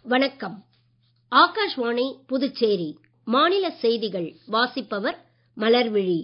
வணக்கம் ஆகாஷ்வாணி புதுச்சேரி மாநில செய்திகள் வாசிப்பவர் மலர்விழி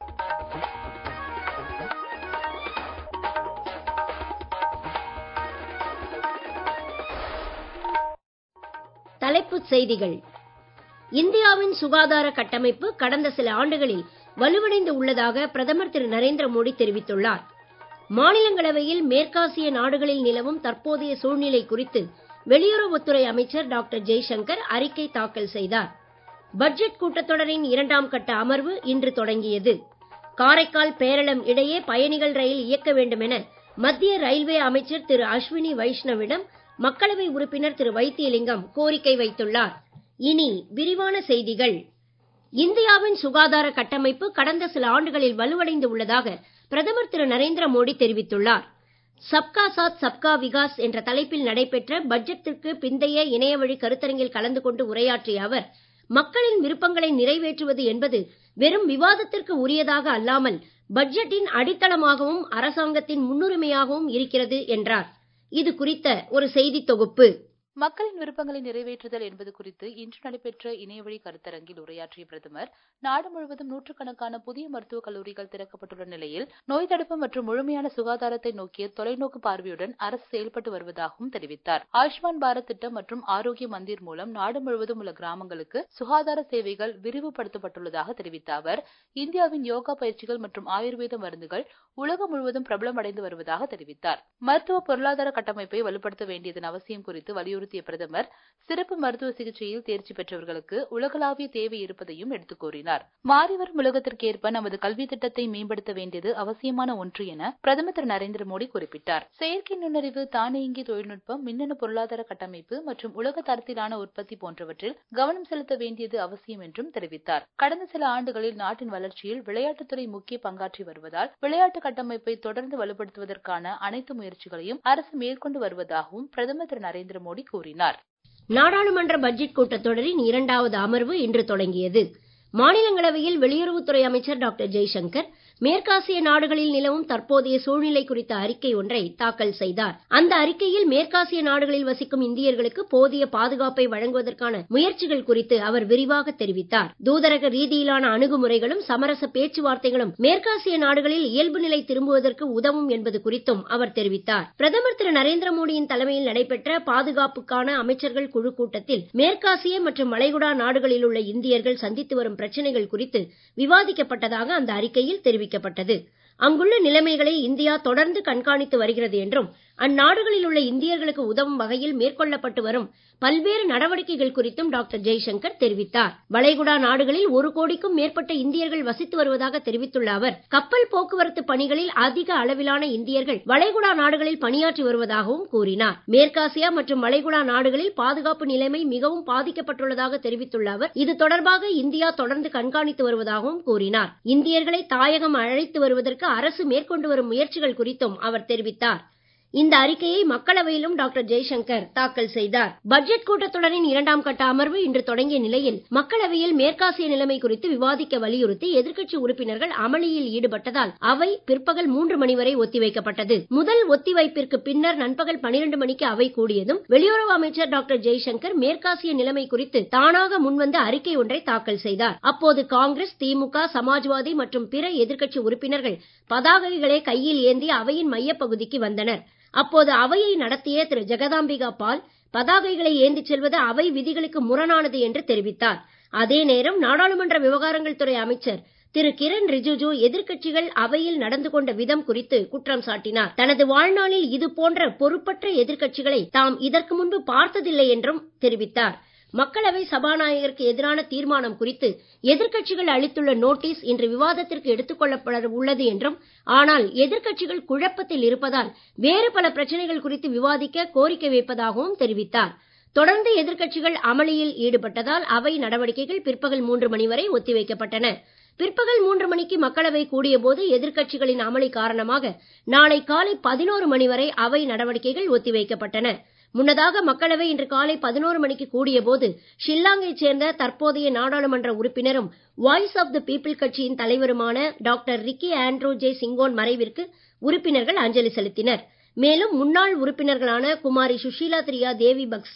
தலைப்புச் செய்திகள் இந்தியாவின் சுகாதார கட்டமைப்பு கடந்த சில ஆண்டுகளில் வலுவடைந்து உள்ளதாக பிரதமர் திரு நரேந்திர மோடி தெரிவித்துள்ளார் மாநிலங்களவையில் மேற்காசிய நாடுகளில் நிலவும் தற்போதைய சூழ்நிலை குறித்து வெளியுறவுத்துறை அமைச்சர் டாக்டர் ஜெய்சங்கர் அறிக்கை தாக்கல் செய்தார் பட்ஜெட் கூட்டத்தொடரின் இரண்டாம் கட்ட அமர்வு இன்று தொடங்கியது காரைக்கால் பேரளம் இடையே பயணிகள் ரயில் இயக்க வேண்டும் என மத்திய ரயில்வே அமைச்சர் திரு அஸ்வினி வைஷ்ணவிடம் மக்களவை உறுப்பினர் திரு வைத்தியலிங்கம் கோரிக்கை வைத்துள்ளார் இனி விரிவான செய்திகள் இந்தியாவின் சுகாதார கட்டமைப்பு கடந்த சில ஆண்டுகளில் வலுவடைந்து உள்ளதாக பிரதமர் திரு நரேந்திர மோடி தெரிவித்துள்ளார் சப்கா சாத் சப்கா விகாஸ் என்ற தலைப்பில் நடைபெற்ற பட்ஜெட்டிற்கு பிந்தைய இணையவழி கருத்தரங்கில் கலந்து கொண்டு உரையாற்றிய அவர் மக்களின் விருப்பங்களை நிறைவேற்றுவது என்பது வெறும் விவாதத்திற்கு உரியதாக அல்லாமல் பட்ஜெட்டின் அடித்தளமாகவும் அரசாங்கத்தின் முன்னுரிமையாகவும் இருக்கிறது என்றார் இது குறித்த ஒரு செய்தி தொகுப்பு மக்களின் விருப்பங்களை நிறைவேற்றுதல் என்பது குறித்து இன்று நடைபெற்ற இணையவழி கருத்தரங்கில் உரையாற்றிய பிரதமர் நாடு முழுவதும் நூற்றுக்கணக்கான புதிய மருத்துவக் கல்லூரிகள் திறக்கப்பட்டுள்ள நிலையில் நோய் தடுப்பு மற்றும் முழுமையான சுகாதாரத்தை நோக்கிய தொலைநோக்கு பார்வையுடன் அரசு செயல்பட்டு வருவதாகவும் தெரிவித்தார் ஆயுஷ்மான் பாரத் திட்டம் மற்றும் ஆரோக்கிய மந்திர் மூலம் நாடு முழுவதும் உள்ள கிராமங்களுக்கு சுகாதார சேவைகள் விரிவுபடுத்தப்பட்டுள்ளதாக தெரிவித்த அவர் இந்தியாவின் யோகா பயிற்சிகள் மற்றும் ஆயுர்வேத மருந்துகள் உலகம் முழுவதும் பிரபலமடைந்து வருவதாக தெரிவித்தார் மருத்துவ பொருளாதார கட்டமைப்பை வலுப்படுத்த வேண்டியதன் அவசியம் குறித்து வலியுறுத்தி வலியுறுத்திய பிரதமர் சிறப்பு மருத்துவ சிகிச்சையில் தேர்ச்சி பெற்றவர்களுக்கு உலகளாவிய தேவை இருப்பதையும் எடுத்துக் கூறினார் மாறிவரும் உலகத்திற்கேற்ப நமது கல்வி திட்டத்தை மேம்படுத்த வேண்டியது அவசியமான ஒன்று என பிரதமர் திரு நரேந்திர மோடி குறிப்பிட்டார் செயற்கை நுண்ணறிவு தானியங்கி தொழில்நுட்பம் மின்னணு பொருளாதார கட்டமைப்பு மற்றும் உலக தரத்திலான உற்பத்தி போன்றவற்றில் கவனம் செலுத்த வேண்டியது அவசியம் என்றும் தெரிவித்தார் கடந்த சில ஆண்டுகளில் நாட்டின் வளர்ச்சியில் விளையாட்டுத்துறை முக்கிய பங்காற்றி வருவதால் விளையாட்டு கட்டமைப்பை தொடர்ந்து வலுப்படுத்துவதற்கான அனைத்து முயற்சிகளையும் அரசு மேற்கொண்டு வருவதாகவும் பிரதமர் திரு நரேந்திர மோடி கூறினார் நாடாளுமன்ற பட்ஜெட் கூட்டத்தொடரின் இரண்டாவது அமர்வு இன்று தொடங்கியது மாநிலங்களவையில் வெளியுறவுத்துறை அமைச்சர் டாக்டர் ஜெய்சங்கர் மேற்காசிய நாடுகளில் நிலவும் தற்போதைய சூழ்நிலை குறித்த அறிக்கை ஒன்றை தாக்கல் செய்தார் அந்த அறிக்கையில் மேற்காசிய நாடுகளில் வசிக்கும் இந்தியர்களுக்கு போதிய பாதுகாப்பை வழங்குவதற்கான முயற்சிகள் குறித்து அவர் விரிவாக தெரிவித்தார் தூதரக ரீதியிலான அணுகுமுறைகளும் சமரச பேச்சுவார்த்தைகளும் மேற்காசிய நாடுகளில் இயல்பு நிலை திரும்புவதற்கு உதவும் என்பது குறித்தும் அவர் தெரிவித்தார் பிரதமர் திரு நரேந்திர மோடியின் தலைமையில் நடைபெற்ற பாதுகாப்புக்கான அமைச்சர்கள் குழு கூட்டத்தில் மேற்காசிய மற்றும் வளைகுடா நாடுகளில் உள்ள இந்தியர்கள் சந்தித்து வரும் பிரச்சனைகள் குறித்து விவாதிக்கப்பட்டதாக அந்த அறிக்கையில் தெரிவிக்கப்பட்டது அங்குள்ள நிலைமைகளை இந்தியா தொடர்ந்து கண்காணித்து வருகிறது என்றும் அந்நாடுகளில் உள்ள இந்தியர்களுக்கு உதவும் வகையில் மேற்கொள்ளப்பட்டு வரும் பல்வேறு நடவடிக்கைகள் குறித்தும் டாக்டர் ஜெய்சங்கர் தெரிவித்தார் வளைகுடா நாடுகளில் ஒரு கோடிக்கும் மேற்பட்ட இந்தியர்கள் வசித்து வருவதாக தெரிவித்துள்ள அவர் கப்பல் போக்குவரத்து பணிகளில் அதிக அளவிலான இந்தியர்கள் வளைகுடா நாடுகளில் பணியாற்றி வருவதாகவும் கூறினார் மேற்காசியா மற்றும் வளைகுடா நாடுகளில் பாதுகாப்பு நிலைமை மிகவும் பாதிக்கப்பட்டுள்ளதாக தெரிவித்துள்ள அவர் இது தொடர்பாக இந்தியா தொடர்ந்து கண்காணித்து வருவதாகவும் கூறினார் இந்தியர்களை தாயகம் அழைத்து வருவதற்கு அரசு மேற்கொண்டு வரும் முயற்சிகள் குறித்தும் அவர் தெரிவித்தார் இந்த அறிக்கையை மக்களவையிலும் டாக்டர் ஜெய்சங்கர் தாக்கல் செய்தார் பட்ஜெட் கூட்டத்தொடரின் இரண்டாம் கட்ட அமர்வு இன்று தொடங்கிய நிலையில் மக்களவையில் மேற்காசிய நிலைமை குறித்து விவாதிக்க வலியுறுத்தி எதிர்க்கட்சி உறுப்பினர்கள் அமளியில் ஈடுபட்டதால் அவை பிற்பகல் மூன்று மணி வரை ஒத்திவைக்கப்பட்டது முதல் ஒத்திவைப்பிற்கு பின்னர் நண்பகல் பனிரெண்டு மணிக்கு அவை கூடியதும் வெளியுறவு அமைச்சர் டாக்டர் ஜெய்சங்கர் மேற்காசிய நிலைமை குறித்து தானாக முன்வந்து அறிக்கை ஒன்றை தாக்கல் செய்தார் அப்போது காங்கிரஸ் திமுக சமாஜ்வாதி மற்றும் பிற எதிர்க்கட்சி உறுப்பினர்கள் பதாகைகளை கையில் ஏந்தி அவையின் மையப்பகுதிக்கு வந்தனர் அப்போது அவையை நடத்திய திரு ஜெகதாம்பிகா பால் பதாகைகளை ஏந்திச் செல்வது அவை விதிகளுக்கு முரணானது என்று தெரிவித்தார் அதே நேரம் நாடாளுமன்ற விவகாரங்கள் துறை அமைச்சர் திரு கிரண் ரிஜிஜு எதிர்க்கட்சிகள் அவையில் நடந்து கொண்ட விதம் குறித்து குற்றம் சாட்டினார் தனது வாழ்நாளில் இது போன்ற பொறுப்பற்ற எதிர்க்கட்சிகளை தாம் இதற்கு முன்பு பார்த்ததில்லை என்றும் தெரிவித்தார் மக்களவை சபாநாயகருக்கு எதிரான தீர்மானம் குறித்து எதிர்க்கட்சிகள் அளித்துள்ள நோட்டீஸ் இன்று விவாதத்திற்கு எடுத்துக் கொள்ளப்பட உள்ளது என்றும் ஆனால் எதிர்க்கட்சிகள் குழப்பத்தில் இருப்பதால் வேறு பல பிரச்சனைகள் குறித்து விவாதிக்க கோரிக்கை வைப்பதாகவும் தெரிவித்தார் தொடர்ந்து எதிர்க்கட்சிகள் அமளியில் ஈடுபட்டதால் அவை நடவடிக்கைகள் பிற்பகல் மூன்று மணி வரை ஒத்திவைக்கப்பட்டன பிற்பகல் மூன்று மணிக்கு மக்களவை கூடியபோது எதிர்க்கட்சிகளின் அமளி காரணமாக நாளை காலை பதினோரு மணி வரை அவை நடவடிக்கைகள் ஒத்திவைக்கப்பட்டன முன்னதாக மக்களவை இன்று காலை பதினோரு மணிக்கு கூடியபோது ஷில்லாங்கைச் சேர்ந்த தற்போதைய நாடாளுமன்ற உறுப்பினரும் வாய்ஸ் ஆஃப் தி பீப்பிள் கட்சியின் தலைவருமான doctor Ricky Andrew J Syngkon மறைவிற்கு உறுப்பினர்கள் அஞ்சலி செலுத்தினர் மேலும் முன்னாள் உறுப்பினர்களான குமாரி சுஷீலா திரியா தேவி பக்சிங்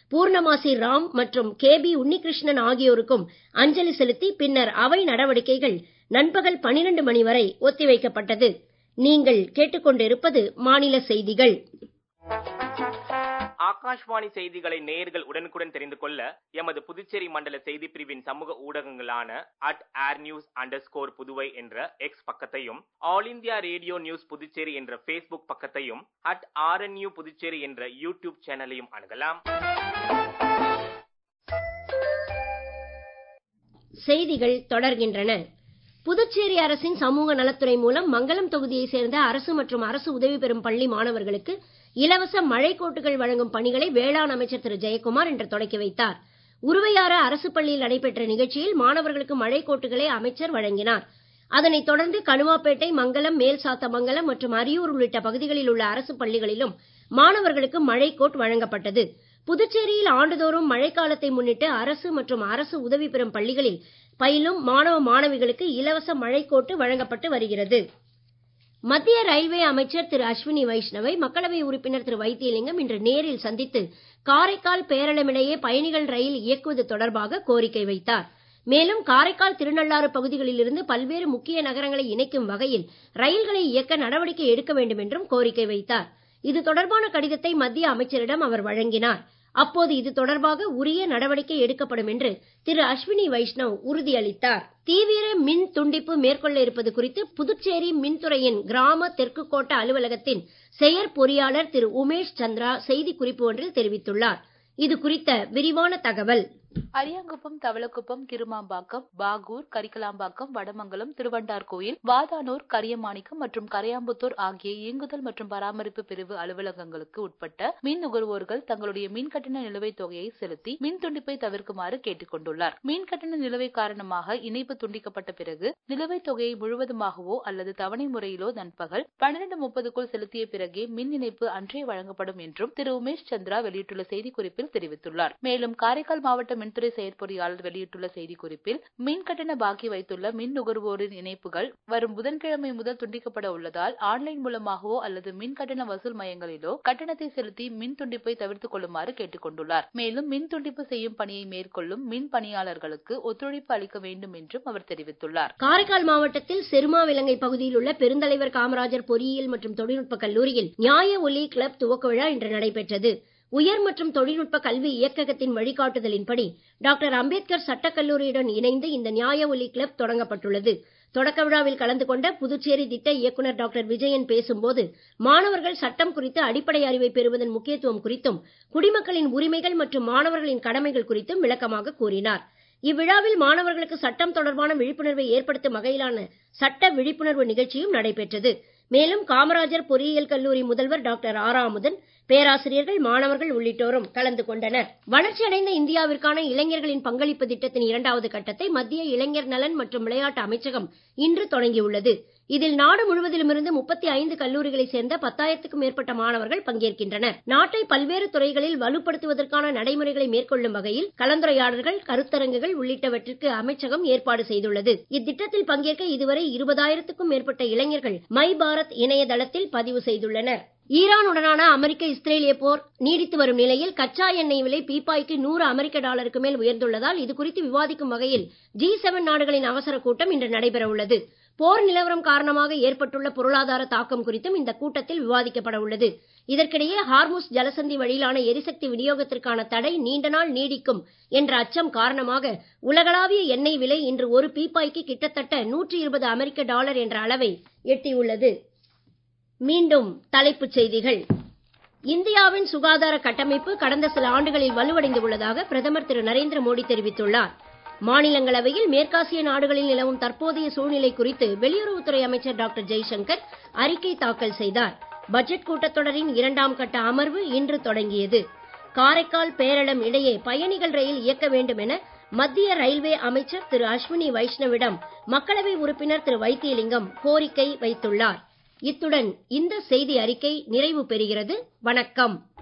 பூர்ணமாசி ராம் மற்றும் கே பி உன்னிகிருஷ்ணன் ஆகியோருக்கும் அஞ்சலி செலுத்தி பின்னர் அவை நடவடிக்கைகள் நண்பகல் 12 மணி வரை ஒத்திவைக்கப்பட்டது நீங்கள் கேட்டுக்கொண்டிருப்பது மாநில செய்திகள் ஆகாஷ்வாணி செய்திகளை நேயர்கள் உடனுக்குடன் தெரிந்து கொள்ள எமது புதுச்சேரி மண்டல செய்தி பிரிவின் சமூக ஊடகங்களான at air news under Puduvai என்ற எக்ஸ் பக்கத்தையும் all India radio news Puducherry என்ற ஃபேஸ்புக் பக்கத்தையும் அட் ஆர்என்யூ புதுச்சேரி என்ற யூடியூப் சேனலையும் அணுகலாம் செய்திகள் தொடர்கின்றன புதுச்சேரி அரசின் சமூக நலத்துறை மூலம் மங்கலம் தொகுதியைச் சேர்ந்த அரசு மற்றும் அரசு உதவி பெறும் பள்ளி மாணவர்களுக்கு இலவச மழைக்கோட்டுகள் வழங்கும் பணிகளை வேளாண் அமைச்சர் திரு ஜெயக்குமார் இன்று தொடக்கி வைத்தார் உருவையாறு அரசு பள்ளியில் நடைபெற்ற நிகழ்ச்சியில் மாணவர்களுக்கு மழைக்கோட்டுகளை அமைச்சர் வழங்கினார் அதனைத் தொடர்ந்து கணுவாப்பேட்டை மங்கலம் மேல் சாத்தமங்கலம் மற்றும் அரியூர் உள்ளிட்ட பகுதிகளில் உள்ள அரசு பள்ளிகளிலும் மாணவர்களுக்கு மழைக்கோட் வழங்கப்பட்டது புதுச்சேரியில் ஆண்டுதோறும் மழைக்காலத்தை முன்னிட்டு அரசு மற்றும் அரசு உதவி பெறும் பள்ளிகளில் பயிலும் மாணவ மாணவிகளுக்கு இலவச மழைக்கோட்டு வழங்கப்பட்டு வருகிறது மத்திய ரயில்வே அமைச்சர் திரு அஸ்வினி வைஷ்ணவை மக்களவை உறுப்பினர் திரு வைத்தியலிங்கம் இன்று நேரில் சந்தித்து காரைக்கால் பேரளமிடையே பயணிகள் ரயில் இயக்குவது தொடர்பாக கோரிக்கை வைத்தார் மேலும் காரைக்கால் திருநள்ளாறு பகுதிகளிலிருந்து பல்வேறு முக்கிய நகரங்களை இணைக்கும் வகையில் ரயில்களை இயக்க நடவடிக்கை எடுக்க வேண்டும் என்றும் கோரிக்கை வைத்தார் இது தொடர்பான கடிதத்தை மத்திய அமைச்சரிடம் அவர் வழங்கினார் அப்போது இது தொடர்பாக உரிய நடவடிக்கை எடுக்கப்படும் என்று திரு அஸ்வினி வைஷ்ணவ் உறுதியளித்தார் தீவிர மின் துண்டிப்பு மேற்கொள்ள இருப்பது குறித்து புதுச்சேரி மின்துறையின் கிராம தெற்கு கோட்ட அலுவலகத்தின் செயற்பொறியாளர் திரு உமேஷ் சந்திரா செய்திக்குறிப்பு ஒன்றில் தெரிவித்துள்ளார் இது குறித்த விரிவான தகவல் அரியாங்குப்பம் தவளக்குப்பம் கிருமாம்பாக்கம் பாகூர் கரிக்கலாம்பாக்கம் வடமங்கலம் திருவண்டார்கோயில் வாதானூர் கரியமாணிக்கம் மற்றும் கரையாம்புத்தூர் ஆகிய இயங்குதல் மற்றும் பராமரிப்பு பிரிவு அலுவலகங்களுக்கு உட்பட்ட மின் நுகர்வோர்கள் தங்களுடைய மின் கட்டண நிலுவைத் தொகையை செலுத்தி மின் துண்டிப்பை தவிர்க்குமாறு கேட்டுக் கொண்டுள்ளார் மின் கட்டண நிலுவை காரணமாக இணைப்பு துண்டிக்கப்பட்ட பிறகு நிலுவைத் தொகையை முழுவதுமாகவோ அல்லது தவணை முறையிலோ நண்பகல் பன்னிரண்டு முப்பதுக்குள் செலுத்திய பிறகே மின் இணைப்பு அன்றே வழங்கப்படும் என்றும் திரு உமேஷ் சந்திரா வெளியிட்டுள்ள செய்திக்குறிப்பில் தெரிவித்துள்ளார் மேலும் காரைக்கால் மாவட்ட மின்துறை செயற்பொறியாளர் வெளியிட்டுள்ள செய்திக்குறிப்பில் மின் கட்டண பாக்கி வைத்துள்ள மின் நுகர்வோரின் இணைப்புகள் வரும் புதன்கிழமை முதல் துண்டிக்கப்பட உள்ளதால் ஆன்லைன் மூலமாகவோ அல்லது மின் கட்டண வசூல் மையங்களிலோ கட்டணத்தை செலுத்தி மின் துண்டிப்பை தவிர்த்துக் கொள்ளுமாறு கேட்டுக் கொண்டுள்ளார் மேலும் மின் துண்டிப்பு செய்யும் பணியை மேற்கொள்ளும் மின் பணியாளர்களுக்கு ஒத்துழைப்பு அளிக்க வேண்டும் என்றும் அவர் தெரிவித்துள்ளார் காரைக்கால் மாவட்டத்தில் செருமாவிலங்கை பகுதியில் உள்ள பெருந்தலைவர் காமராஜர் பொறியியல் மற்றும் தொழில்நுட்ப கல்லூரியில் நியாய ஒலி கிளப் துவக்க விழா இன்று நடைபெற்றது உயர் மற்றும் தொழில்நுட்ப கல்வி இயக்ககத்தின் வழிகாட்டுதலின்படி டாக்டர் அம்பேத்கர் சட்டக் கல்லூரியுடன் இணைந்து இந்த நியாய ஒலி கிளப் தொடங்கப்பட்டுள்ளது தொடக்க விழாவில் கலந்து கொண்ட புதுச்சேரி திட்ட இயக்குநர் டாக்டர் விஜயன் பேசும்போது மாணவர்கள் சட்டம் குறித்து அடிப்படை அறிவை பெறுவதன் முக்கியத்துவம் குறித்தும் குடிமக்களின் உரிமைகள் மற்றும் மாணவர்களின் கடமைகள் குறித்தும் விளக்கமாக கூறினார் இவ்விழாவில் மாணவர்களுக்கு சட்டம் தொடர்பான விழிப்புணர்வை ஏற்படுத்தும் வகையிலான சட்ட விழிப்புணர்வு நிகழ்ச்சியும் நடைபெற்றது மேலும் காமராஜர் பொறியியல் கல்லூரி முதல்வர் டாக்டர் ஆராமுதன் பேராசிரியர்கள் மாணவர்கள் உள்ளிட்டோரும் கலந்து கொண்டனர் வளர்ச்சியடைந்த இந்தியாவிற்கான இளைஞர்களின் பங்களிப்பு திட்டத்தின் இரண்டாவது கட்டத்தை மத்திய இளைஞர் நலன் மற்றும் விளையாட்டு அமைச்சகம் இன்று தொடங்கியுள்ளது இதில் நாடு முழுவதிலுமிருந்து முப்பத்தி ஐந்து கல்லூரிகளைச் சேர்ந்த பத்தாயிரத்துக்கும் மேற்பட்ட மாணவர்கள் பங்கேற்கின்றனர் நாட்டை பல்வேறு துறைகளில் வலுப்படுத்துவதற்கான நடைமுறைகளை மேற்கொள்ளும் வகையில் கலந்துரையாடல்கள் கருத்தரங்குகள் உள்ளிட்டவற்றிற்கு அமைச்சகம் ஏற்பாடு செய்துள்ளது இத்திட்டத்தில் பங்கேற்க இதுவரை இருபதாயிரத்துக்கும் மேற்பட்ட இளைஞர்கள் மை பாரத் இணையதளத்தில் பதிவு செய்துள்ளனர் ஈரானுடனான அமெரிக்க இஸ்ரேலிய போர் நீடித்து வரும் நிலையில் கச்சா எண்ணெய் விலை பீப்பாய்க்கு நூறு அமெரிக்க டாலருக்கு மேல் உயர்ந்துள்ளதால் இது குறித்து விவாதிக்கும் வகையில் ஜி செவன் நாடுகளின் அவசர கூட்டம் இன்று நடைபெற உள்ளது போர் நிலவரம் காரணமாக ஏற்பட்டுள்ள பொருளாதார தாக்கம் குறித்தும் இந்த கூட்டத்தில் விவாதிக்கப்பட உள்ளது இதற்கிடையே ஹார்முஸ் ஜலசந்தி வழியிலான எரிசக்தி விநியோகத்திற்கான தடை நீண்ட நாள் நீடிக்கும் என்ற அச்சம் காரணமாக உலகளாவிய எண்ணெய் விலை இன்று ஒரு பீப்பாய்க்கு கிட்டத்தட்ட நூற்றி இருபது அமெரிக்க டாலர் என்ற அளவை எட்டியுள்ளது மீண்டும் தலைப்புச் செய்திகள் இந்தியாவின் சுகாதார கட்டமைப்பு கடந்த சில ஆண்டுகளில் வலுவடைந்து உள்ளதாக பிரதமர் திரு நரேந்திர மோடி தெரிவித்துள்ளார் மாநிலங்களவையில் மேற்காசிய நாடுகளில் நிலவும் தற்போதைய சூழ்நிலை குறித்து வெளியுறவுத்துறை அமைச்சர் டாக்டர் ஜெய்சங்கர் அறிக்கை தாக்கல் செய்தார் பட்ஜெட் கூட்டத்தொடரின் இரண்டாம் கட்ட அமர்வு இன்று தொடங்கியது காரைக்கால் பேரளம் இடையே பயணிகள் ரயில் இயக்க வேண்டும் என மத்திய ரயில்வே அமைச்சர் திரு அஸ்வினி வைஷ்ணவிடம் மக்களவை உறுப்பினர் திரு வைத்தியலிங்கம் கோரிக்கை வைத்துள்ளார் இத்துடன் இந்த செய்தி அறிக்கை நிறைவு பெறுகிறது வணக்கம்